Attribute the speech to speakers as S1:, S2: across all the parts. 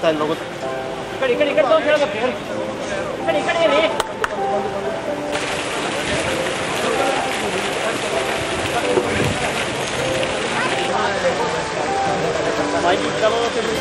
S1: ಗೊತ್ತಾ ಇಲ್ಲ ಗೊತ್ತಾ
S2: ಈ ಕಡೆ ಈ ಕಡೆ ಈ ಕಡೆ ತಗೊಂಡ್ ಹೇಳ್ಬೇಕು ಹೇಳಿ. ಈ ಕಡೆ ಈ ಕಡೆ ರೀ
S1: माइक चलो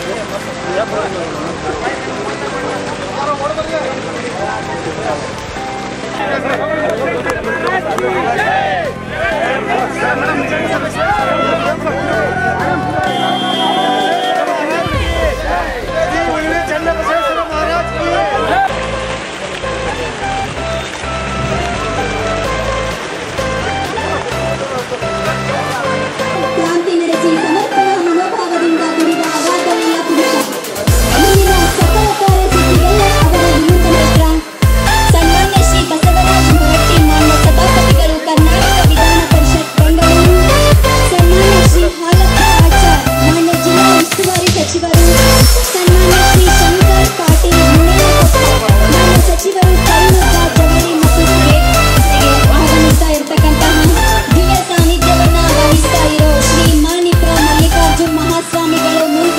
S3: ಕ್ರಾಂತಿ ನಡೆಸಿ ಸಮರ್ಪಣಾ ಮನೋಭಾವದಿಂದ ದುಡಿದ ಅಗಾಧನೆಯ ಪುರುಷ ಮುಂದಿನ ಸಕಲ ಕಾರ್ಯಸಿದ್ಧಿಗೆಲ್ಲ ಅವರ ವಿನೂತನ ಗ್ರಾಂಟ್ ಸನ್ಮಾನ್ಯ ಶ್ರೀ ಬಸವರಾಜ ಹೊರಟ್ಟಿ ಮಾನ್ಯ ಸಭಾಪತಿಗಳು ಕರ್ನಾಟಕ ವಿಧಾನ ಪರಿಷತ್ ಬೆಂಗಳೂರು ಸನ್ಮಾನ್ಯ ಶ್ರೀ ಹಾಲಪ್ಪ ಆಚಾರ್ ಮಾನ್ಯ ಜಿಲ್ಲಾ ಉಸ್ತುವಾರಿ ಸಚಿವರು ಸನ್ಮಾನ್ಯ ಶ್ರೀ ಶಂಕರ್ ಪಾಟೀಲ್ ಮುನೇನಕೊಪ್ಪ ಮಾನ್ಯ ಸಚಿವರು ಕೈಮಗ್ಗ ಜವಳಿ ಮತ್ತು ಸ್ಟೇಟ್ಗೆ ಆಗಮಿಸ್ತಾ ಇರತಕ್ಕಂತಹ ದಿವ್ಯ ಸಾನ್ನಿಧ್ಯವನ್ನ ವಹಿಸ್ತಾ ಇರೋ ಶ್ರೀ ಮಾಣಿಪ್ರ ಮಲ್ಲಿಕಾರ್ಜುನ್ ಮಹಾಸ್ವಾಮಿಗಳು ಮುಲ್ಗ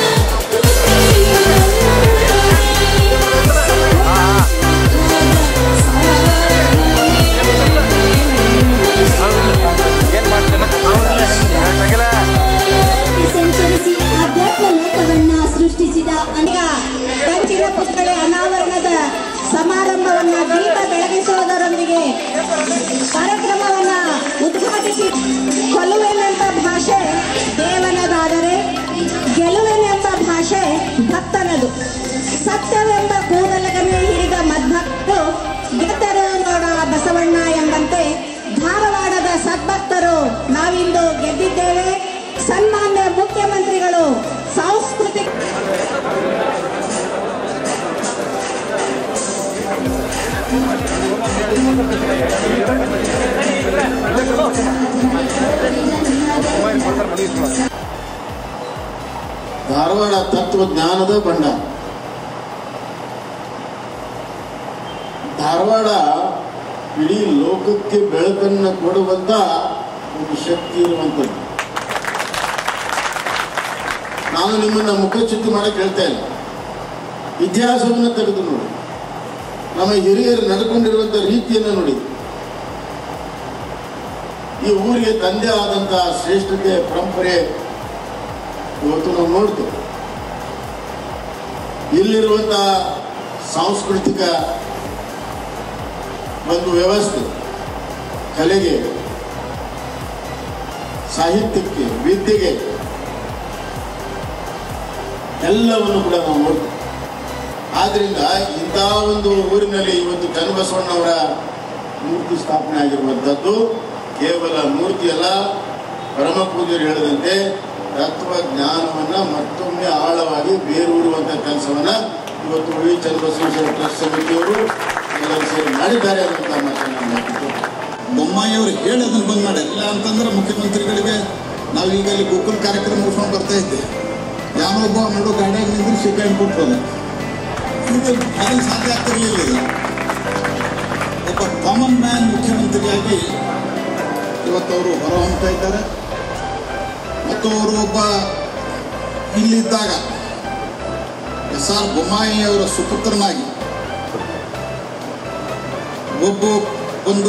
S3: ಸಂಚರಿಸಿ ಆಧ್ಯಾತ್ಮ ಲೋಕವನ್ನ ಸೃಷ್ಟಿಸಿದ ಅನೇಕ ಕಂಚಿನ ಪುಸ್ತಕ ಅನಾವರಣದ ಸಮಾರಂಭವನ್ನ ದೀಪ ಬೆಳಗಿಸುವುದರೊಂದಿಗೆ ಕಾರ್ಯಕ್ರಮವನ್ನ ಉದ್ಘಾಟಿಸಿ ಕೊಲ್ಲುವೆನೆಂಬ ಭಾಷೆ ದೇವನದಾದರೆ ಗೆಲುವೆನೆಂಬ ಭಾಷೆ ಭಕ್ತನದು ಸತ್ಯವೆಂಬ ಕೂದಲಗನ್ನೇ ಹಿಡಿದ ಮದ್ಭಕ್ತರು ಗೆದ್ದರು ನೋಡ ಬಸವಣ್ಣ ಎಂಬಂತೆ ಧಾರವಾಡದ ಸದ್ಭಕ್ತರು ನಾವಿಂದು ಗೆದ್ದಿದ್ದೇವೆ ಸನ್ಮಾನ್ಯ ಮುಖ್ಯಮಂತ್ರಿಗಳು ಸಾಂಸ್ಕೃತಿಕ
S4: ಧಾರವಾಡ ತತ್ವಜ್ಞಾನದ ಬಂಡ ಧಾರವಾಡ ಇಡೀ ಲೋಕಕ್ಕೆ ಬೆಳಕನ್ನು ಕೊಡುವಂತ ಒಂದು ಶಕ್ತಿ ಇರುವಂಥದ್ದು ನಾನು ನಿಮ್ಮನ್ನ ಮುಖಚಿತ್ತು ಮಾಡಕ್ಕೆ ಹೇಳ್ತಾ ಇಲ್ಲ ಇತಿಹಾಸವನ್ನು ತೆಗೆದು ನೋಡಿ ನಮ್ಮ ಹಿರಿಯರು ನಡ್ಕೊಂಡಿರುವಂಥ ರೀತಿಯನ್ನು ನೋಡಿ ಈ ಊರಿಗೆ ತಂದೆ ಆದಂಥ ಶ್ರೇಷ್ಠತೆ ಪರಂಪರೆ ಇವತ್ತು ನಾವು ನೋಡ್ತೇವೆ ಇಲ್ಲಿರುವಂಥ ಸಾಂಸ್ಕೃತಿಕ ಒಂದು ವ್ಯವಸ್ಥೆ ಕಲೆಗೆ ಸಾಹಿತ್ಯಕ್ಕೆ ವಿದ್ಯೆಗೆ ಎಲ್ಲವನ್ನು ಕೂಡ ನಾವು ನೋಡ್ತೇವೆ ಆದ್ರಿಂದ ಇಂಥ ಒಂದು ಊರಿನಲ್ಲಿ ಇವತ್ತು ಚನ್ನಬಸವಣ್ಣವರ ಮೂರ್ತಿ ಸ್ಥಾಪನೆ ಆಗಿರುವಂಥದ್ದು ಕೇವಲ ಮೂರ್ತಿ ಅಲ್ಲ ಪರಮ ಪೂಜ್ಯರು ಹೇಳಿದಂತೆ ತತ್ವಜ್ಞಾನವನ್ನ ಮತ್ತೊಮ್ಮೆ ಆಳವಾಗಿ ಬೇರೂರುವಂತ ಕೆಲಸವನ್ನ ಇವತ್ತು ಉಳಿ ಚನ್ನಬಸವೇಶ್ವರ ಟ್ರಸ್ಟ್ ಸಮಿತಿಯವರು ಎಲ್ಲರೂ ಸೇರಿ ಮಾಡಿದ್ದಾರೆ ಅಂತ ಮಾತನ್ನ ನಾನು ಹೇಳ್ತೀನಿ.
S5: ಬೊಮ್ಮಾಯಿಯವರು ಹೇಳಿ ಅದನ್ನ ಬಂದ್ ಮಾಡಿ ಇಲ್ಲ ಅಂತಂದ್ರೆ ಮುಖ್ಯಮಂತ್ರಿಗಳಿಗೆ ನಾವು ಈಗ ಇಲ್ಲಿ ಗೋಕುಲ್ ಕಾರ್ಯಕ್ರಮ ಮುಗಿಸ್ಕೊಂಡು ಬರ್ತಾ ಇದ್ದೆ ಯಾವೊಬ್ಬ ನಡು ಗಾಡಿಯಾಗ ನಿಂತು ಸಿಕ್ಕಂಡು ಕೊಟ್ಟರು ಇದು ಅದನ್ನು ಸಾಧ್ಯ ಆಗ್ತಿರ್ಲಿಲ್ಲ ಇದು ಒಬ್ಬ ಕಾಮನ್ ಮ್ಯಾನ್ ಮುಖ್ಯಮಂತ್ರಿಯಾಗಿ ಇವತ್ತು ಅವರು ಹೊರಹೊಮ್ತಾ ಇದ್ದಾರೆ ಮತ್ತು ಅವರು ಒಬ್ಬ ಇಲ್ಲಿದ್ದಾಗ ಎಸ್ ಆರ್ ಬೊಮ್ಮಾಯಿ ಅವರ ಸುಪುತ್ರನಾಗಿ ಒಬ್ಬ ಒಂದು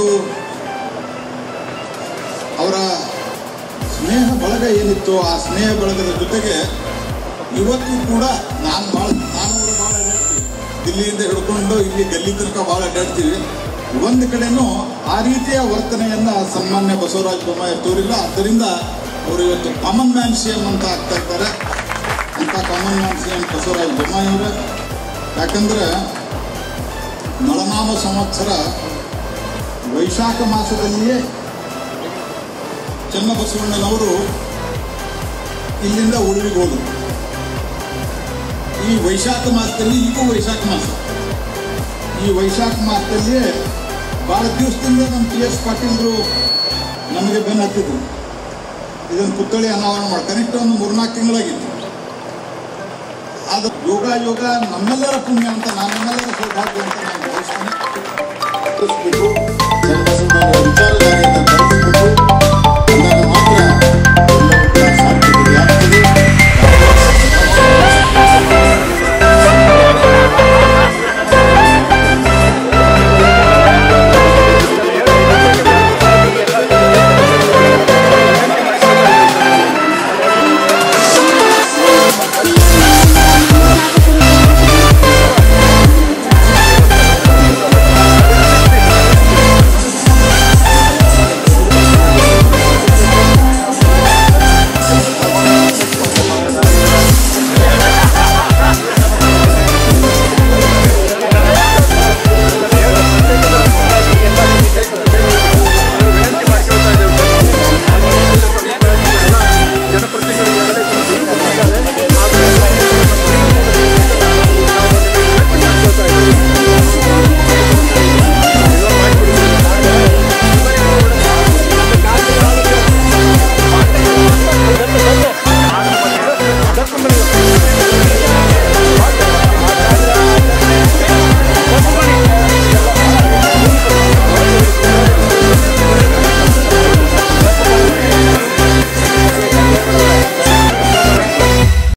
S5: ಅವರ ಸ್ನೇಹ ಬಳಗ ಏನಿತ್ತು ಆ ಸ್ನೇಹ ಬಳಗದ ಜೊತೆಗೆ ಇವತ್ತು ಕೂಡ ನಾನು ಭಾಳ ನಾನು ಅವರು ಭಾಳ ಅಡ್ಡಾಡ್ತೀವಿ ದಿಲ್ಲಿಯಿಂದ ಹಿಡ್ಕೊಂಡು ಇಲ್ಲಿ ಗಲ್ಲಿ ತನಕ ಭಾಳ ಅಡ್ಡಾಡ್ತೀವಿ ಒಂದು ಕಡೆನೂ ಆ ರೀತಿಯ ವರ್ತನೆಯನ್ನ ಸನ್ಮಾನ್ಯ ಬಸವರಾಜ ಬೊಮ್ಮಾಯಿ ತೋರಿಲ್ಲ ಆದ್ದರಿಂದ ಅವರು ಇವತ್ತು ಕಾಮನ್ ಮ್ಯಾನ್ ಸಿ ಎಂ ಅಂತ ಆಗ್ತಾ ಇದ್ದಾರೆ ಅಂತ common man C M Basavaraj Bommai ಅವರೇ ಯಾಕಂದ್ರೆ ನಳನಾಮ ಸಂವತ್ಸರ ವೈಶಾಖ ಮಾಸದಲ್ಲಿಯೇ ಚನ್ನಬಸವಣ್ಣನವರು ಇಲ್ಲಿಂದ ಉಳಿವಿಗೆ ಹೋದರು ಈ ವೈಶಾಖ ಮಾಸದಲ್ಲಿ ಈಗೂ ವೈಶಾಖ ಮಾಸ ಈ ವೈಶಾಖ ಮಾಸದಲ್ಲಿಯೇ ಭಾಳ ದಿವಸದಿಂದ ನಮ್ಮ ಟಿ ಎಸ್ ಪಾಟೀಲ್ರು ನಮಗೆ ಬೆನ್ನು ಹತ್ತಿದ್ರು ಇದನ್ನು ಪುತ್ಥಳಿ ಅನಾವರಣ ಮಾಡಿ ಕನಿಷ್ಠ ಒಂದು ಮೂರ್ನಾಲ್ಕು ತಿಂಗಳಾಗಿತ್ತು ಅದು ಯೋಗ ಯೋಗ ನಮ್ಮೆಲ್ಲರ ಪುಣ್ಯ ಅಂತ ನಾನೆಲ್ಲರ ಸೌಭಾಗ್ಯ ಅಂತ ನಾನು ಭಾವಿಸ್ತೇನೆ
S4: ಬೆಳೆಸಬೇಕು ಚನ್ನಬಸವಣ್ಣವರ ವಿಚಾರಧಾರೆಯನ್ನು ಬೆಳೆಸಬೇಕು ಅಂದಾಗ ಮಾತ್ರ ಎಲ್ಲವೂ ಕೂಡ ಸಾಧ್ಯತೆಯಾಗ್ತದೆ
S3: ಿ